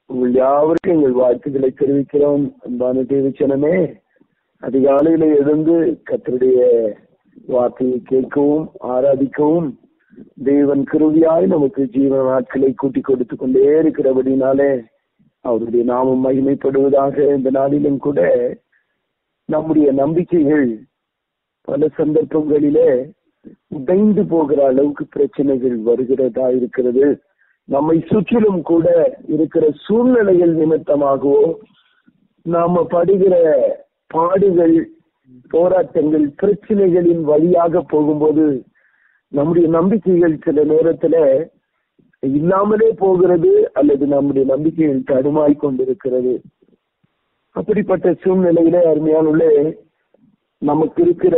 உங்கள் யாவருக்கும் எங்கள் வாழ்த்துக்களை தெரிவிக்கிறோம் அன்பான தேவச்சனமே அதிகாலையில எழுந்து கத்தருடைய வார்த்தையை கேட்கவும் ஆராதிக்கவும் தேவன் கிருவியாய் நமக்கு ஜீவன நாட்களை கூட்டி கொடுத்து கொண்டே இருக்கிறபடினாலே அவருடைய நாமம் மகிமைப்படுவதாக இந்த நாளிலும் கூட நம்முடைய நம்பிக்கைகள் பல சந்தர்ப்பங்களிலே உடைந்து போகிற அளவுக்கு பிரச்சனைகள் வருகிறதா இருக்கிறது நம்மை சுற்றிலும் கூட இருக்கிற சூழ்நிலைகள் நிமித்தமாகவோ நாம படுகிற பாடுகள் போராட்டங்கள் பிரச்சனைகளின் வழியாக போகும்போது நம்முடைய நம்பிக்கைகள் சில நேரத்துல இல்லாமலே போகிறது அல்லது நம்முடைய நம்பிக்கைகள் தடுமாய் கொண்டிருக்கிறது அப்படிப்பட்ட சூழ்நிலையில அருமையானுள்ளே நமக்கு இருக்கிற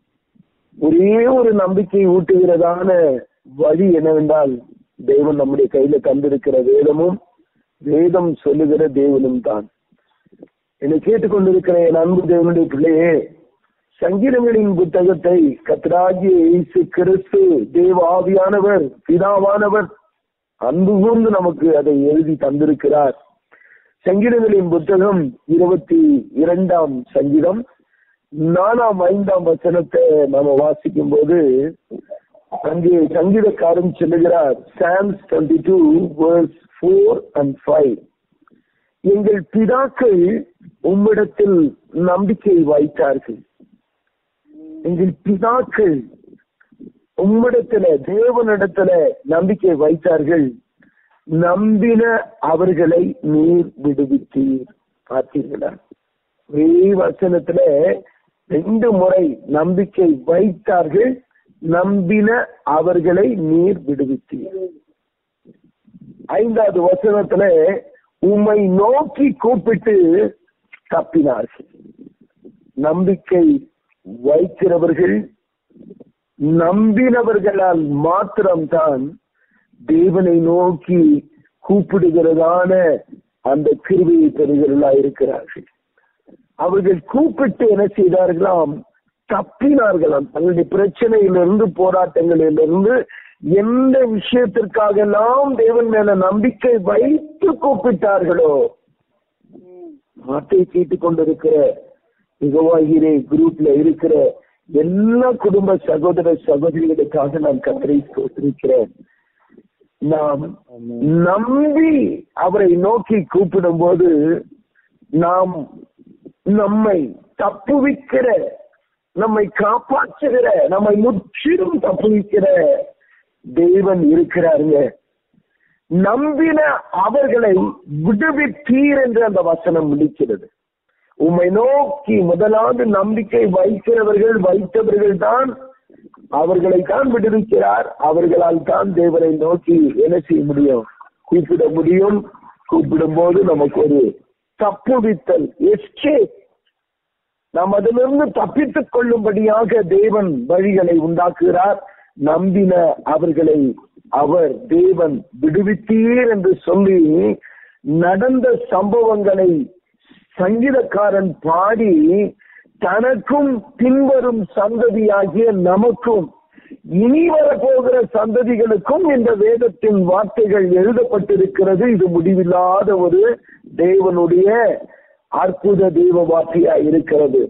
ஒரே ஒரு நம்பிக்கை ஊட்டுகிறதான வழி என்னவென்றால் தேவன் நம்முடைய கையில தந்திருக்கிற வேதமும் வேதம் சொல்லுகிற தேவனும் தான் என்னை கேட்டுக்கொண்டிருக்கிற என் அன்பு தேவனுடைய பிள்ளையே சங்கீதங்களின் புத்தகத்தை கத்ராகிய இயேசு கிறிஸ்து தேவ ஆவியானவர் பிதாவானவர் அன்பு கூர்ந்து நமக்கு அதை எழுதி தந்திருக்கிறார் சங்கீதங்களின் புத்தகம் இருபத்தி இரண்டாம் சங்கீதம் நாலாம் ஐந்தாம் வசனத்தை நாம வாசிக்கும் போது அங்கே சங்கீதக்காரன் சொல்லுகிறார் Psalms twenty two verse four and five எங்கள் பிதாக்கள் உம்மிடத்தில் நம்பிக்கை வைத்தார்கள் எங்கள் பிதாக்கள் உம்மிடத்துல தேவனிடத்துல நம்பிக்கை வைத்தார்கள் நம்பின அவர்களை நீர் விடுவித்தீர் பார்த்தீர்களா ஒரே வசனத்துல ரெண்டு முறை நம்பிக்கை வைத்தார்கள் நம்பின அவர்களை நீர் விடுவித்தீர் ஐந்தாவது வசனத்துல உம்மை நோக்கி கூப்பிட்டு தப்பினார்கள் நம்பிக்கை வைக்கிறவர்கள் நம்பினவர்களால் மாத்திரம்தான் தேவனை நோக்கி கூப்பிடுகிறதான அந்த கிருவியை பெறுகிறதா இருக்கிறார்கள் அவர்கள் கூப்பிட்டு என்ன செய்தார்களாம் தப்பினார்களாம் தங்களுடைய பிரச்சனையிலிருந்து போராட்டங்களிலிருந்து எந்த விஷயத்திற்காக எல்லாம் தேவன் மேல நம்பிக்கை வைத்து கூப்பிட்டார்களோ வார்த்தையை கேட்டுக் கொண்டிருக்கிற மிகவாகிரே குரூப்ல இருக்கிற எல்லா குடும்ப சகோதர சகோதரிகளுக்காக நான் கத்தரை தோற்றிருக்கிறேன் நாம் நம்பி அவரை நோக்கி கூப்பிடும் போது நாம் நம்மை தப்புவிக்கிற நம்மை காப்பாற்றுகிற நம்மை முற்றிலும் தப்புவிக்கிற தெய்வன் இருக்கிறாருங்க நம்பின அவர்களை விடுவித்தீர் என்று அந்த வசனம் முடிக்கிறது உம்மை நோக்கி முதலாவது நம்பிக்கை வைக்கிறவர்கள் வைத்தவர்கள் தான் அவர்களை தான் விடுவிக்கிறார் அவர்களால் தான் தேவனை நோக்கி என்ன செய்ய முடியும் கூப்பிட முடியும் கூப்பிடும் போது நமக்கு ஒரு தப்புவித்தல் எஸ்கேப் நாம் அதிலிருந்து தப்பித்துக் கொள்ளும்படியாக தேவன் வழிகளை உண்டாக்குகிறார் நம்பின அவர்களை அவர் தேவன் விடுவித்தீர் என்று சொல்லி நடந்த சம்பவங்களை சங்கீதக்காரன் பாடி தனக்கும் பின்வரும் சந்ததியாகிய நமக்கும் இனி வரப்போகிற சந்ததிகளுக்கும் இந்த வேதத்தின் வார்த்தைகள் எழுதப்பட்டிருக்கிறது இது முடிவில்லாத ஒரு தேவனுடைய அற்புத தெய்வ வார்த்தையா இருக்கிறது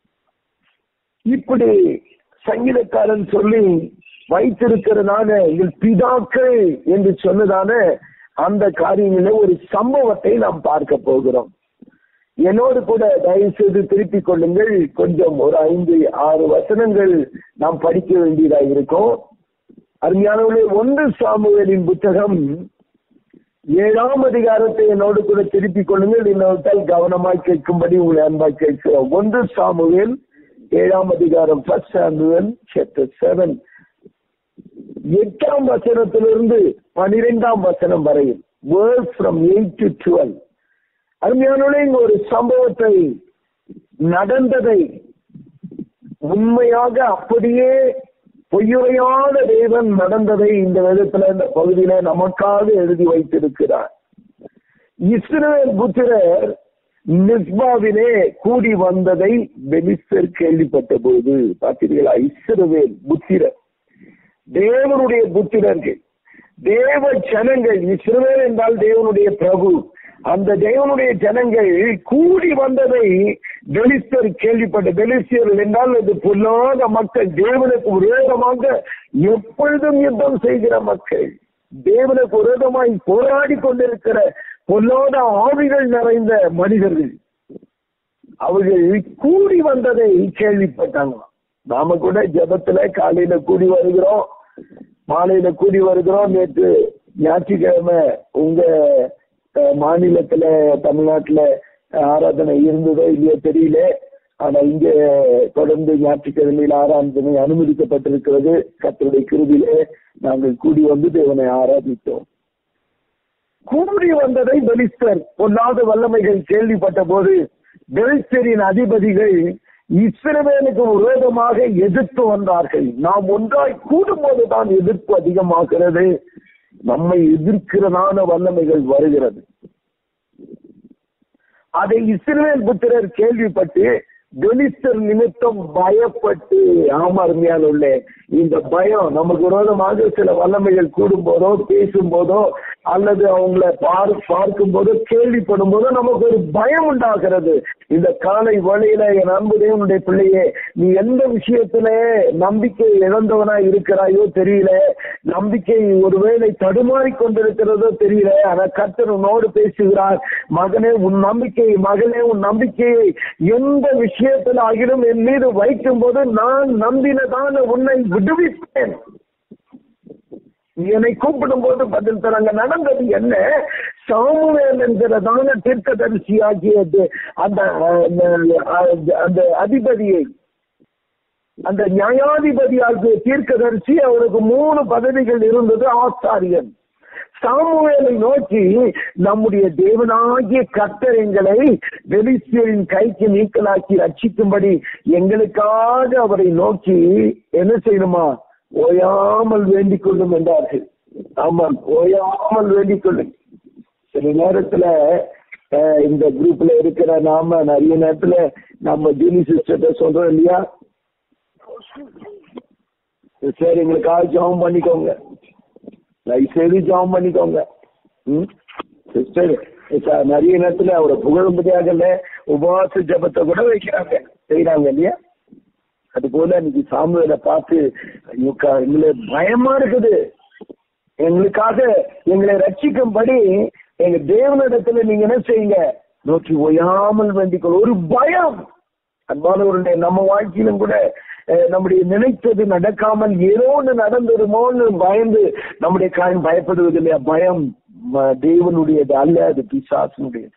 இப்படி சங்கீதக்காரன் சொல்லி வைத்திருக்கிறதான எங்கள் பிதாக்கள் என்று சொன்னதான அந்த காரியங்கள ஒரு சம்பவத்தை நாம் பார்க்க போகிறோம் என்னோடு கூட தயவு செய்து திருப்பிக் கொள்ளுங்கள் கொஞ்சம் ஒரு ஐந்து ஆறு வசனங்கள் நாம் படிக்க வேண்டியதாக இருக்கும் அருமையானவர்களே ஒன்று சாமுவேலின் புத்தகம் ஏழாம் அதிகாரத்தை என்னோடு கூட திருப்பிக் கொள்ளுங்கள் இன்னொருத்தால் கவனமாய் கேட்கும்படி உங்களை அன்பாய் கேட்கிறோம் ஒன்று சாமுவேல் ஏழாம் அதிகாரம் ஃபர்ஸ்ட் சாமுவேல் சாப்டர் செவன் எட்டாம் வசனத்திலிருந்து பனிரெண்டாம் வசனம் வரையில் verse from eight to twelve அருமையானோட இங்க ஒரு சம்பவத்தை நடந்ததை உண்மையாக அப்படியே பொய்யுரையான தேவன் நடந்ததை இந்த விதத்துல இந்த பகுதியில நமக்காக எழுதி வைத்திருக்கிறார் இஸ்ரேல் புத்திரர் நிஸ்பாவிலே கூடி வந்ததை பெலிஸ்தர் கேள்விப்பட்ட போது பார்த்தீர்களா இஸ்ரவேல் புத்திரர் தேவனுடைய புத்திரர்கள் தேவ ஜனங்கள் இஸ்ரவேல் என்றால் தேவனுடைய பிரபு அந்த தேவனுடைய ஜனங்கள் கூடி வந்ததை பெலிஸ்தர் கேள்விப்பட்ட பெலிஸ்தியர்கள் என்றால் அது பொல்லாத மக்கள் தேவனுக்கு விரோதமாக எப்பொழுதும் யுத்தம் செய்கிற மக்கள் தேவனுக்கு விரோதமாய் போராடி கொண்டிருக்கிற பொல்லாத ஆவிகள் நிறைந்த மனிதர்கள் அவர்கள் கூடி வந்ததை கேள்விப்பட்டாங்க நாம கூட ஜபத்துல காலையில கூடி வருகிறோம் மாலையில கூடி வருகிறோம் நேற்று ஞாயிற்றுக்கிழமை உங்க அஹ், மாநிலத்துல தமிழ்நாட்டுல அஹ், ஆராதனை இருந்ததோ இல்லையோ தெரியல ஆனா இங்க தொடர்ந்து ஞாயிற்றுக்கிழமையில் ஆராதனை அனுமதிக்கப்பட்டிருக்கிறது கத்தருடைய கிருதியிலே நாங்கள் கூடி வந்து தேவனை ஆராதித்தோம் கூடி வந்ததை பெலிஸ்தர் பொல்லாத வல்லமைகள் கேள்விப்பட்ட போது பெலிஸ்தரின் அதிபதிகள் இஸ்ரவேலுக்கு விரோதமாக எதிர்த்து வந்தார்கள் நாம் ஒன்றாய் கூடும் போதுதான் எதிர்ப்பு அதிகமாகிறது நம்மை எதிர்க்கிறதான வல்லமைகள் வருகிறது அதை இஸ்ரவேல் புத்திரர் கேள்விப்பட்டு பெலிஸ்தர் நிமித்தம் பயப்பட்டு ஆமாருமையால் உள்ள இந்த பயம் நமக்கு விரோதமாக சில வல்லமைகள் கூடும் போதோ பேசும் போதோ அல்லது அவங்கள பார் பார்க்கும் போதோ கேள்விப்படும் போதோ நமக்கு ஒரு பயம் உண்டாகிறது இந்த காலை வழியில என் அன்பு தேவனுடைய பிள்ளையே நீ எந்த விஷயத்துல நம்பிக்கை இழந்தவனா இருக்கிறாயோ தெரியல நம்பிக்கை ஒருவேளை தடுமாறி கொண்டிருக்கிறதோ தெரியல ஆனா கர்த்தர் உன்னோடு பேசுகிறார் மகனே உன் நம்பிக்கை மகளே உன் நம்பிக்கையை எந்த விஷயத்தில் ஆகிலும் என் மீது வைக்கும் போது நான் நம்பினதான உன்னை விடுவிப்பேன் நீ என்னை கூப்பிடும் போது பதில் தராங்க நடந்தது என்ன சாமுவேல் என்கிறதான தீர்க்கதரிசி ஆகியது அந்த அந்த- அந்த அதிபதியை அந்த நியாயாதிபதி ஆகிய தீர்க்கதரிசி அவருக்கு மூணு பதவிகள் இருந்தது ஆசாரியன் சாமுவேலை நோக்கி நம்முடைய தேவனாகிய கர்த்தர் எங்களை பெலிஸ்தியரின் கைக்கு நீக்கலாக்கி ரட்சிக்கும்படி எங்களுக்காக அவரை நோக்கி என்ன செய்யணுமா ஓயாமல் வேண்டிக் கொள்ளும் என்றார்கள் ஆமாம் ஓயாமல் வேண்டிக் கொள்ளும் சில நேரத்துல அஹ், இந்த குரூப்ல இருக்கிற நாம நிறைய நேரத்துல நம்ம ஜூனி சிஸ்டர்கிட்ட சொல்றோம் இல்லையா சரி எங்களுக்காக ஜெபம் பண்ணிக்கோங்க தயவு செய்து ஜெபம் பண்ணிக்கோங்க ம் சிஸ்டர் நிறைய நேரத்துல அவரை புகழும்படியாக உபவாச ஜபத்தை கூட வைக்கிறாங்க செய்யறாங்க இல்லையா அது போல இன்னைக்கு சாமுவேலை பார்த்து ஐயோக்கா, எங்களுக்கு பயமா இருக்குது எங்களுக்காக எங்களை ரட்சிக்கும்படி எங்க தேவனிடத்துல நீங்க என்ன செய்யுங்க நோக்கி ஓயாமல் வேண்டிக்கொள் ஒரு பயம் அன்பானவருடைய நம்ம வாழ்க்கையிலும் கூட அஹ், நம்முடைய நினைத்தது நடக்காமல் ஏதோ ஒன்று நடந்துருமோன்னு பயந்து நம்முடைய காயம் பயப்படுவது இல்லையா பயம் ம- தேவனுடையது அல்ல அது பிசாசனுடையது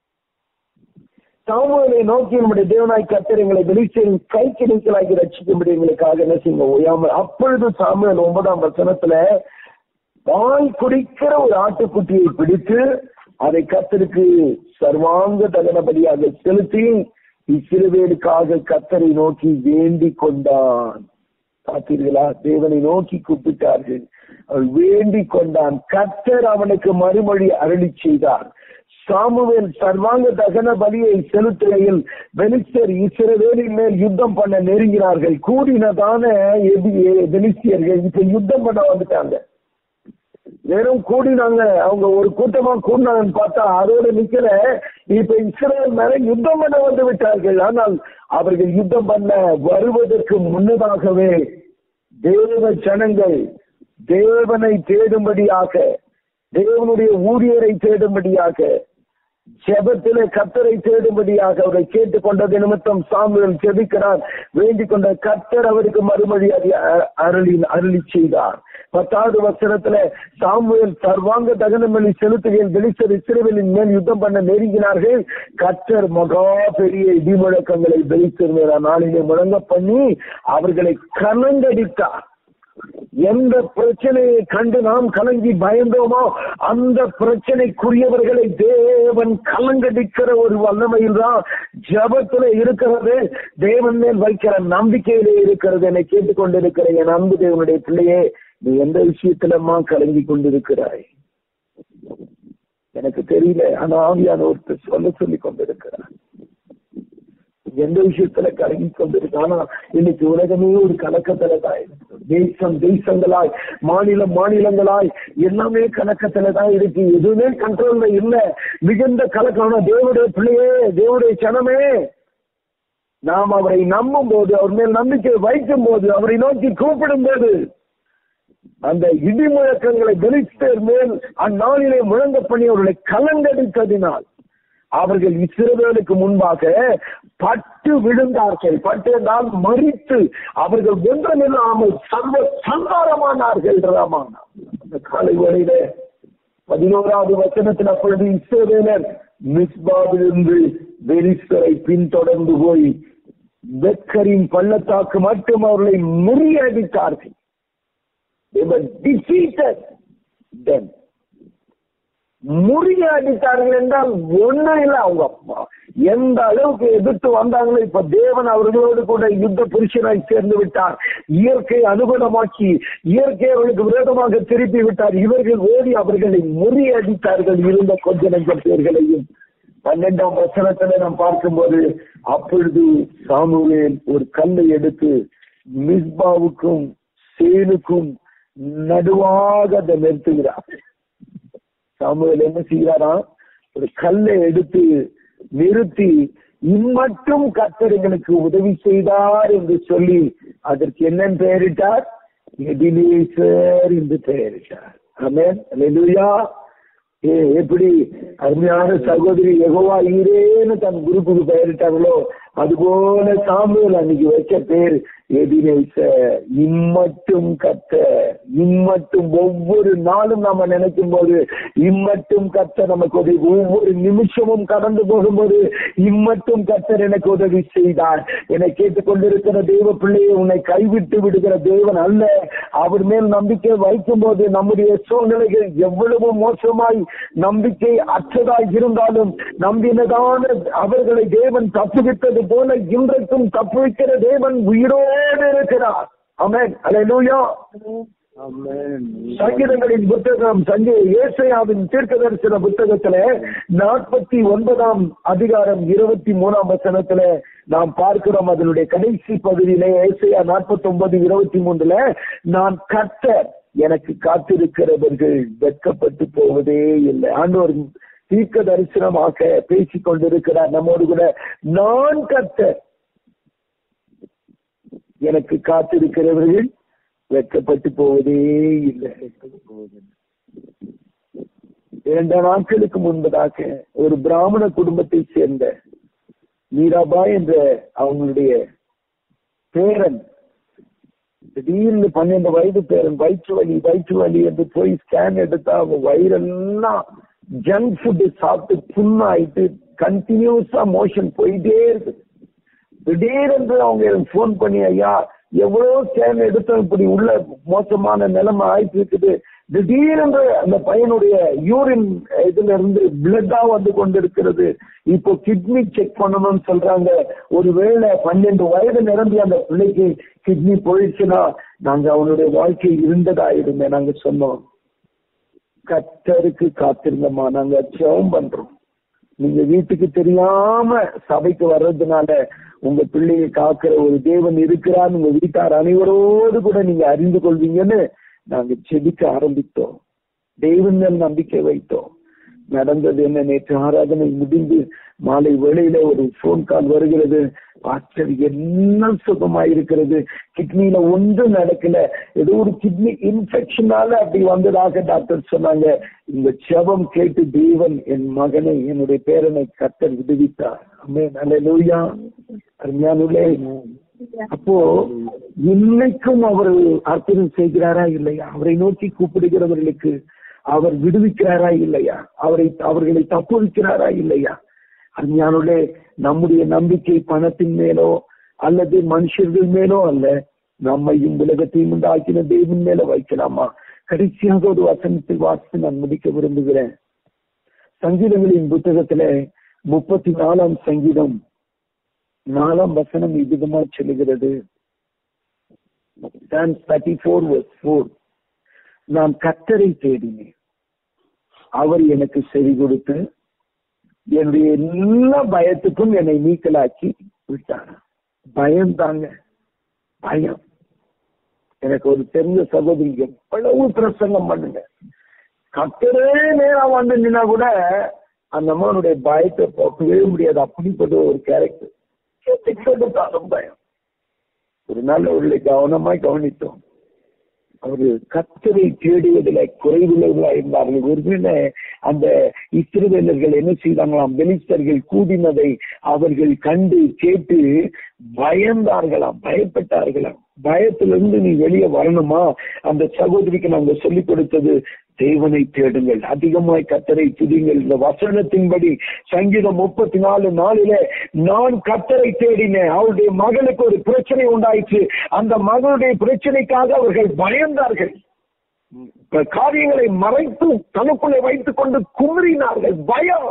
சாமுவேலை நோக்கி நம்முடைய தேவனாய் கத்தர் எங்களை வெளிச்சேரின் கை கிடைக்கலாகி ரட்சிக்கும்படி எங்களுக்காக என்ன செய்யுங்க ஓயாமல் அப்பொழுது சாமுவேல் ஒன்பதாம் வசனத்துல பால் குடிக்கிற ஒரு ஆட்டுக்குட்டியை பிடித்து அதை கத்தருக்கு சர்வாங்க தகனபடியாக செலுத்தி இஸ்ரவேலுக்காக கத்தரை நோக்கி வேண்டிக் கொண்டான் பார்த்தீர்களா தேவனை நோக்கி கூப்பிட்டார்கள் அவள் வேண்டிக் கொண்டான் கத்தர் அவனுக்கு மறுமொழி அருளி செய்தார் சாமுவேல் சர்வாங்க தகன பலியை செலுத்துகையில் பெலிஸ்தர் இஸ்ரவேலின் மேல் யுத்தம் பண்ண நெருங்கினார்கள் கூடினதான எதி- பெலிஸ்தியர்கள் இப்ப யுத்தம் பண்ண வந்துட்டாங்க வெறும் கூடினாங்க அவங்க ஒரு கூட்டமா கூடினாங்கன்னு பார்த்தா அதோட நிக்கல இப்ப இஸ்ரேல் மேல யுத்தம் பண்ண வந்து விட்டார்கள் ஆனால் அவர்கள் யுத்தம் பண்ண வருவதற்கு முன்னதாகவே தேவ ஜனங்கள் தேவனை தேடும்படியாக தேவனுடைய ஊழியரை தேடும்படியாக ஜெபத்திலே கத்தரை தேடும்படியாக அவரை கேட்டுக்கொண்டது நிமித்தம் சாமுவேல் ஜெபிக்கிறார் வேண்டிக் கொண்ட கத்தர் அவருக்கு மறுமொழி அறி- அ- அருளி அருளி செய்தார் பத்தாவது வசனத்துல சாமுவேல் சர்வாங்க தகனமலி செலுத்துகையில் வெளிச்சர் இஸ்ரேலின் மேல் யுத்தம் பண்ண நெருங்கினார்கள் கத்தர் மகா பெரிய இடி முழக்கங்களை வெளிச்சர் நாளிலே முழங்க பண்ணி அவர்களை கலங்கடித்தார் எந்த பிரச்சனையை கண்டு நாம் கலங்கி பயந்தோமோ அந்த பிரச்சனைக்குரியவர்களை தேவன் கலங்கடிக்கிற ஒரு வல்லமையில் தான் ஜபத்துல இருக்கிறது தேவன் மேல் வைக்கிற நம்பிக்கையிலே இருக்கிறது என்னை கேட்டுக்கொண்டிருக்கிற என் அன்பு தேவனுடைய பிள்ளையே நீ எந்த விஷயத்திலம்மா கலங்கி கொண்டிருக்கிறாய் எனக்கு தெரியல ஆனா ஆவியான ஒருத்தர் சொல்ல சொல்லி கொண்டிருக்கிறார் எந்த விஷயத்துல கலங்கி கொண்டிருக்கு ஆனா இன்னைக்கு உலகமே ஒரு கலக்கத்துல தான் இருக்குது தேசம் தேசங்களாய் மாநிலம் மாநிலங்களாய் எல்லாமே கலக்கத்துல தான் இருக்கு எதுவுமே கண்ட்ரோல்ல இல்ல மிகுந்த கலக்கம் தேவடைய பிள்ளையே தேவடைய சனமே நாம் அவரை நம்பும் போது அவர் மேல் நம்பிக்கை வைக்கும் போது அவரை நோக்கி கூப்பிடும் போது அந்த இடி முழக்கங்களை பெலிஸ்தர் மேல் அந்நாளிலே முழங்க பண்ணி அவர்களை கலங்கடித்ததினால் அவர்கள் இஸ்ரவேலுக்கு முன்பாக பட்டு விழுந்தார்கள் பட்டு என்றால் மறித்து அவர்கள் ஒன்றமில்லாமல் சர்வ சந்தாரமானார்கள் ராமானா அந்த காலை வேளையில பதினோராவது வசனத்தில் அப்பொழுது இஸ்ரவேலர் மிஸ்பாவிலிருந்து பெரிஸ்தரை பின்தொடர்ந்து போய் பெக்கரின் பள்ளத்தாக்கு மட்டும் அவர்களை முறியடித்தார்கள் They were defeated then. முறியடித்தார்கள் என்றால் ஒண்ணும் இல்லை அவங்க அப்பா எந்த அளவுக்கு எதிர்த்து வந்தாங்களோ இப்ப தேவன் அவர்களோடு கூட யுத்த புருஷனாய் சேர்ந்து விட்டார் இயற்கை அனுகுணமாக்கி இயற்கை அவர்களுக்கு விரோதமாக திருப்பி விட்டார் இவர்கள் ஓடி அவர்களை முறியடித்தார்கள் இருந்த கொஞ்ச நஞ்ச பேர்களையும் பன்னெண்டாம் வசனத்துல நாம் பார்க்கும்போது அப்பொழுது சாமுவேல் ஒரு கல்லை எடுத்து மிஸ்பாவுக்கும் சேனுக்கும் நடுவாக அதை நிறுத்துகிறார் சாமுவேல் என்ன செய்கிறாராம் ஒரு கல்லை எடுத்து நிறுத்தி இம்மட்டும் கத்தர்களுக்கு உதவி செய்தார் என்று சொல்லி அதற்கு என்னன்னு பெயரிட்டார் எதினேசர் என்று பெயரிட்டார் ஆமென் அல்லேலூயா ஏ எப்படி அருமையான சகோதரி எகோவா ஈரேன்னு தன் குரூப்புக்கு பெயரிட்டாங்களோ அதுபோல சாமுவேல் அன்னைக்கு வச்ச பேர் எதினேச இம்மட்டும் கத்த இம்மட்டும் ஒவ்வொரு நாளும் நாம நினைக்கும் போது இம்மட்டும் கத்த நமக்கு உதவி ஒவ்வொரு நிமிஷமும் கடந்து போகும்போது இம்மட்டும் கத்தர் எனக்கு உதவி செய்தார் என்னை கேட்டுக்கொண்டிருக்கிற தேவ பிள்ளையை உன்னை கைவிட்டு விடுகிற தேவன் அல்ல அவர் மேல் நம்பிக்கை வைக்கும் போது நம்முடைய சூழ்நிலைகள் எவ்வளவு மோசமாய் நம்பிக்கை அற்றதாய் இருந்தாலும் நம்பினதான அவர்களை தேவன் தப்புவித்தது போல இன்றைக்கும் தப்புவிக்கிற தேவன் உயிரோடு இருக்கிறார் அமேன் அல்லேலூயா சங்கீதங்களின் புத்தகம் சங்கே ஏசையாவின் தீர்க்க தரிசன புத்தகத்துல நாற்பத்தி ஒன்பதாம் அதிகாரம் இருபத்தி மூணாம் வசனத்துல நாம் பார்க்கிறோம் அதனுடைய கடைசி பகுதியில ஏசையா நாற்பத்தி ஒன்பது இருபத்தி மூணுல நான் கர்த்தர் எனக்கு காத்திருக்கிறவர்கள் வெட்கப்பட்டு போவதே இல்லை ஆண்டவர் தீர்க்க தரிசனமாக பேசிக் கொண்டிருக்கிறார் நம்மோடு கூட நான் கர்த்தர் எனக்கு காத்திருக்கிறவர்கள் வெட்கப்பட்டு போவதே இல்லை இரண்டு நாட்களுக்கு முன்பதாக ஒரு பிராமண குடும்பத்தை சேர்ந்த மீராபாய் என்ற அவங்களுடைய பேரன் திடீர்னு பன்னெண்டு வயது பேரன் வயிற்று வலி வயிற்று வலி என்று போய் ஸ்கேன் எடுத்தா அவங்க வயிறெல்லாம் ஜங்க் ஃபுட் சாப்பிட்டு புண்ணாயிட்டு கண்டினியூஸா மோஷன் போயிட்டே இருக்கு திடீரென்று அவங்க எனக்கு போன் பண்ணி ஐயா எவ்வளவு ஸ்கேன் எடுத்தோம் இப்படி உள்ள மோசமான நிலைமை ஆயிட்டு இருக்குது திடீரென்று அந்த பையனுடைய யூரின் இதுல இருந்து பிளட்டா வந்து கொண்டிருக்கிறது இப்போ கிட்னி செக் பண்ணணும்னு சொல்றாங்க ஒருவேளை பன்னெண்டு வயது நிரம்பி அந்த பிள்ளைக்கு கிட்னி போயிடுச்சுன்னா நாங்க அவனுடைய வாழ்க்கை இருந்ததாயிடுமே நாங்க சொன்னோம் கத்தருக்கு காத்திருந்தோமா நாங்க ஜெபம் பண்றோம் நீங்க வீட்டுக்கு தெரியாம சபைக்கு வர்றதுனால உங்க பிள்ளையை காக்கிற ஒரு தேவன் இருக்கிறார் உங்க வீட்டார் அனைவரோடு கூட நீங்க அறிந்து கொள்வீங்கன்னு நாங்க செபிக்க ஆரம்பித்தோம் தெய்வம் மேல் நம்பிக்கை வைத்தோம் நடந்தது என்ன நேற்று ஆராதனை முடிந்து மாலை வேளையில ஒரு போன் கால் வருகிறது பாஸ்டர் என்ன சுகமா இருக்கிறது கிட்னில ஒன்றும் நடக்கல ஏதோ ஒரு கிட்னி இன்ஃபெக்ஷனால அப்படி வந்ததாக டாக்டர் சொன்னாங்க இந்த செபம் கேட்டு தேவன் என் மகனை என்னுடைய பேரனை கத்தர் விடுவித்தார் அம்மே நல்ல லூயா அருமையானுள்ளே அப்போ இன்னைக்கும் அவர் அற்புதம் செய்கிறாரா இல்லையா அவரை நோக்கி கூப்பிடுகிறவர்களுக்கு அவர் விடுவிக்கிறாரா இல்லையா அவரை அவர்களை தப்புவிக்கிறாரா இல்லையா அருமையானுள்ளே நம்முடைய நம்பிக்கை பணத்தின் மேலோ அல்லது மனுஷர்கள் மேலோ அல்ல நம்மையும் உலகத்தையும் உண்டாக்கின தெய்வன் மேல வைக்கலாமா கடைசியாக ஒரு வசனத்தை வாசித்து நான் முடிக்க விரும்புகிறேன் சங்கீதங்களின் புத்தகத்துல முப்பத்தி நாலாம் சங்கீதம் நாலாம் வசனம் இவ்விதமா சொல்லுகிறது நான் கத்தரை தேடினேன் அவர் எனக்கு செவி கொடுத்து என்னுடைய எல்லா பயத்துக்கும் என்னை நீக்கலாக்கி விட்டார் பயம் தாங்க பயம் எனக்கு ஒரு தெரிஞ்ச சகோதரி எவ்வளவு பிரசங்கம் பண்ணுங்க கத்தரே நேரா வந்து நின்னா கூட அந்த அம்மானுடைய பயத்தை போக்கவே முடியாது அப்படிப்பட்ட ஒரு கேரக்டர் பயம் ஒரு நாள் அவர்களை கவனமாய் கவனித்தோம் அவரு கத்தரை தேடுவதில் குறைவுள்ளவர்களா இருந்தார்கள் ஒருவேளை அந்த இஸ்ரவேலர்கள் என்ன செய்தாங்களாம் பெலிஸ்தர்கள் கூடினதை அவர்கள் கண்டு கேட்டு பயந்தார்களாம் பயப்பட்டார்களாம் பயத்திலிருந்து நீ வெளியே வரணுமா அந்த சகோதரிக்கு நாங்க சொல்லிக் கொடுத்தது தேவனை தேடுங்கள் அதிகமாய் கத்தரை துதிங்கள் இந்த வசனத்தின்படி சங்கீதம் முப்பத்தி நாலு நாளில நான் கத்தரை தேடினேன் அவருடைய மகளுக்கு ஒரு பிரச்சனை உண்டாயிற்று அந்த மகளுடைய பிரச்சனைக்காக அவர்கள் பயந்தார்கள் காரியங்களை மறைத்து தனக்குள்ளே வைத்துக் கொண்டு குமரினார்கள் பயம்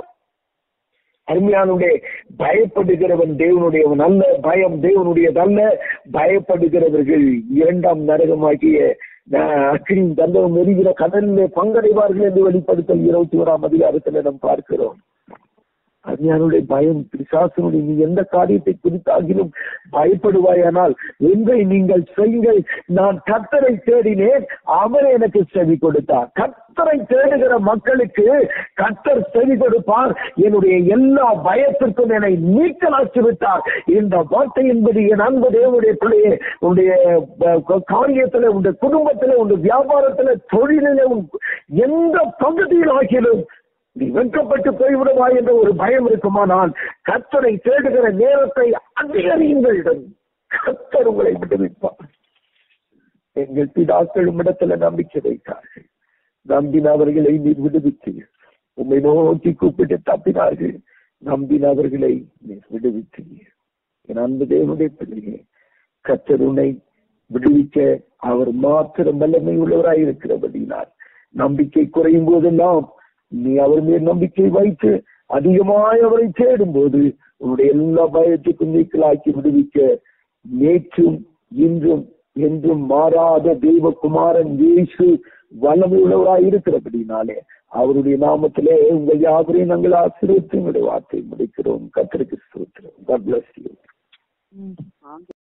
அருமையானுடைய பயப்படுகிறவன் தேவனுடையவன் அல்ல பயம் தேவனுடையதல்ல பயப்படுகிறவர்கள் இரண்டாம் நரகமாகிய அக்கினியின் தந்தவம் எரிகிற கடலிலே பங்கடைவார்கள் என்று வெளிப்படுத்தல் இருபத்தி ஓராம் அதிகாரத்தில் நாம் பார்க்கிறோம் அருமையானுடைய பயம் பிசாசனுடைய நீ எந்த காரியத்தை குறித்தாகிலும் பயப்படுவாயானால் ஒன்றை நீங்கள் செய்யுங்கள் நான் கத்தரை தேடினேன் அவர் எனக்கு செவி கொடுத்தார் கத்தரை தேடுகிற மக்களுக்கு கத்தர் செவி கொடுப்பார் என்னுடைய எல்லா பயத்திற்கும் என்னை நீக்கலாக்கி விட்டார் இந்த வார்த்தை என்பது என் அன்பு தேவனுடைய பிள்ளையே உன்னுடைய காரியத்துல உன்னுடைய குடும்பத்துல உன்னுடைய வியாபாரத்துல தொழிலில எந்த பகுதியில் ஆகிலும் நீ வெட்கப்பட்டு போய்விடுவா என்ற ஒரு பயம் இருக்குமானால் கத்தரை தேடுகிற நேரத்தை அதிகரியுங்கள் கத்தர் உங்களை விடுவிப்பார் எங்கள் பிதாக்களும் இடத்துல நம்பிக்கை வைத்தார்கள் நம்பினவர்களை நீர் விடுவித்து உண்மை நோக்கி கூப்பிட்டு தப்பினார்கள் நம்பினவர்களை நீர் விடுவித்தீர் என் அன்பு தேவனுடைய பிள்ளையே கத்தர் உன்னை விடுவிக்க அவர் மாத்திரம் வல்லமை உள்ளவராய் இருக்கிறபடினார் நம்பிக்கை குறையும் போதெல்லாம் நீ அவர் மேல் நம்பிக்கை வைத்து அதிகமாய் அவரை தேடும் போது உன்னுடைய எல்லா பயத்துக்கும் நீக்கலாக்கி விடுவிக்க நேற்றும் இன்றும் என்றும் மாறாத தெய்வகுமாரன் இயேசு வல்லமை உள்ளவராய் இருக்கிறபடினாலே அவருடைய நாமத்திலே உங்கள் யாவரையும் நாங்கள் ஆசிரியத்து உங்களுடைய வார்த்தை முடிக்கிறோம் கத்திற்கு ஸ்தோத்திரம் God bless you.